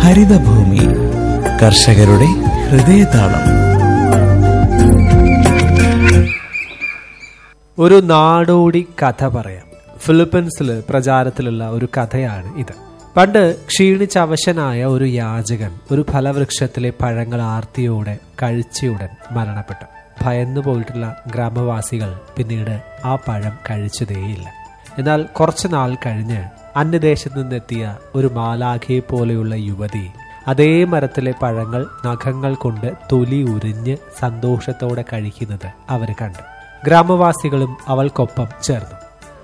ഹരിതഭൂമി കർഷകരുടെ ഹൃദയതാളം ഒരു നാടോടി കഥ പറയാം ഫിലിപ്പീൻസിൽ പ്രചാരത്തിലുള്ള ഒരു കഥയാണ് ഇത് പണ്ട് ക്ഷീണിച്ച അവശനായ ഒരു യാചകൻ ഒരു ഫലവൃക്ഷത്തിലെ പഴങ്ങൾ ആർത്തിയോടെ കഴിച്ചയുടൻ മരണപ്പെട്ടു ഭയന്നു പോയിട്ടുള്ള ഗ്രാമവാസികൾ പിന്നീട് ആ പഴം കഴിച്ചതേയില്ല എന്നാൽ കുറച്ചു നാൾ കഴിഞ്ഞ് അന്യദേശത്ത് നിന്നെത്തിയ ഒരു മാലാഖയെ പോലെയുള്ള യുവതി അതേ മരത്തിലെ പഴങ്ങൾ നഖങ്ങൾ കൊണ്ട് തൊലി ഉരിഞ്ഞ് സന്തോഷത്തോടെ കഴിക്കുന്നത് അവർ കണ്ടു ഗ്രാമവാസികളും അവൾക്കൊപ്പം ചേർന്നു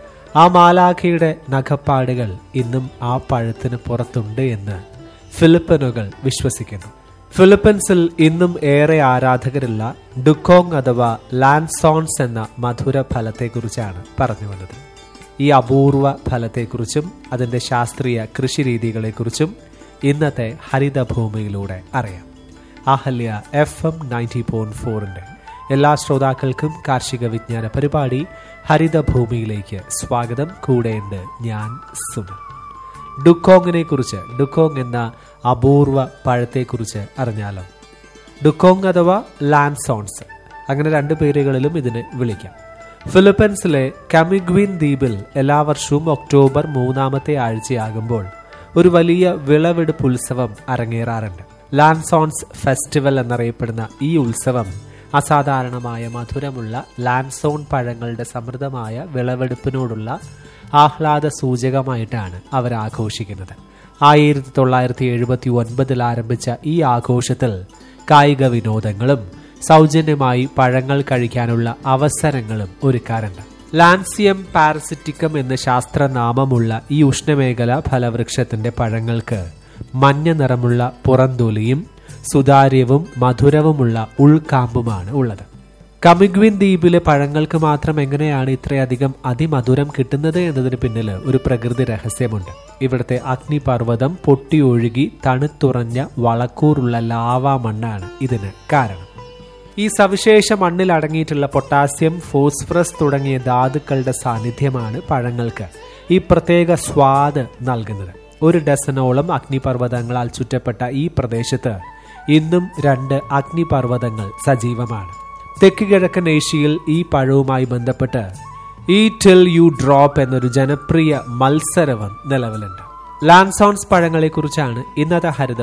ആ മാലാഖയുടെ നഖപ്പാടുകൾ ഇന്നും ആ പഴത്തിന് പുറത്തുണ്ട് എന്ന് ഫിലിപ്പനുകൾ വിശ്വസിക്കുന്നു ഫിലിപ്പീൻസിൽ ഇന്നും ഏറെ ആരാധകരുള്ള ഡുക്കോങ് അഥവാ ലാൻസോൺസ് എന്ന മധുര ഫലത്തെക്കുറിച്ചാണ് പറഞ്ഞു വന്നത് ഈ അപൂർവ ഫലത്തെക്കുറിച്ചും അതിന്റെ ശാസ്ത്രീയ കൃഷി രീതികളെക്കുറിച്ചും ഇന്നത്തെ ഹരിതഭൂമിയിലൂടെ അറിയാം Ahalya F M ninety point ഫോറിന്റെ എല്ലാ ശ്രോതാക്കൾക്കും കാർഷിക വിജ്ഞാന പരിപാടി ഹരിതഭൂമിയിലേക്ക് സ്വാഗതം കൂടെയുണ്ട് ഞാൻ സുമൻ ഡുക്കോങ്ങിനെ കുറിച്ച് ഡുക്കോങ് എന്ന അപൂർവ പഴത്തെക്കുറിച്ച് അറിഞ്ഞാലോ ഡുക്കോങ് അഥവാ ലാൻസോൺസ് അങ്ങനെ രണ്ട് പേരുകളിലും ഇതിനെ വിളിക്കാം ഫിലിപ്പീൻസിലെ കമിഗ്വിൻ ദ്വീപിൽ എല്ലാ വർഷവും ഒക്ടോബർ മൂന്നാമത്തെ ആഴ്ചയാകുമ്പോൾ ഒരു വലിയ വിളവെടുപ്പ് ഉത്സവം അരങ്ങേറാറുണ്ട് ലാൻസോൺസ് ഫെസ്റ്റിവൽ എന്നറിയപ്പെടുന്ന ഈ ഉത്സവം അസാധാരണമായ മധുരമുള്ള ലാൻസോൺ പഴങ്ങളുടെ സമൃദ്ധമായ വിളവെടുപ്പിനോടുള്ള ആഹ്ലാദ സൂചകമായിട്ടാണ് അവർ ആഘോഷിക്കുന്നത് ആയിരത്തി തൊള്ളായിരത്തി എഴുപത്തി ഒൻപതിൽ ആരംഭിച്ച ഈ ആഘോഷത്തിൽ കായിക വിനോദങ്ങളും സൗജന്യമായി പഴങ്ങൾ കഴിക്കാനുള്ള അവസരങ്ങളും ഒരുക്കാറുണ്ട് ലാൻസിയം പാരസിറ്റിക്കം എന്ന ശാസ്ത്രനാമമുള്ള ഈ ഉഷ്ണമേഖല ഫലവൃക്ഷത്തിന്റെ പഴങ്ങൾക്ക് മഞ്ഞ നിറമുള്ള പുറന്തൊലിയും സുതാര്യവും മധുരവുമുള്ള ഉൾക്കാമ്പുമാണ് ഉള്ളത് കമിഗ്വിൻ ദ്വീപിലെ പഴങ്ങൾക്ക് മാത്രം എങ്ങനെയാണ് ഇത്രയധികം അതിമധുരം കിട്ടുന്നത് എന്നതിന് പിന്നിൽ ഒരു പ്രകൃതി രഹസ്യമുണ്ട് ഇവിടുത്തെ അഗ്നിപർവ്വതം പൊട്ടിയൊഴുകി തണുത്തുറഞ്ഞ വളക്കൂറുള്ള ലാവാ മണ്ണാണ് ഇതിന് കാരണം ഈ സവിശേഷ മണ്ണിൽ അടങ്ങിയിട്ടുള്ള പൊട്ടാസ്യം ഫോസ്ഫറസ് തുടങ്ങിയ ധാതുക്കളുടെ സാന്നിധ്യമാണ് പഴങ്ങൾക്ക് ഈ പ്രത്യേക സ്വാദ് നൽകുന്നത് ഒരു ഡസനോളം അഗ്നിപർവ്വതങ്ങളാൽ ചുറ്റപ്പെട്ട ഈ പ്രദേശത്ത് ഇന്നും രണ്ട് അഗ്നിപർവ്വതങ്ങൾ സജീവമാണ് തെക്ക് കിഴക്കൻ ഏഷ്യയിൽ ഈ പഴവുമായി ബന്ധപ്പെട്ട് ഈ ടിൽ യു ഡ്രോപ്പ് എന്നൊരു ജനപ്രിയ മത്സരവും നിലവിലുണ്ട് ലാൻസോൺസ് പഴങ്ങളെക്കുറിച്ചാണ് ഇന്നത്തെ ഹരിത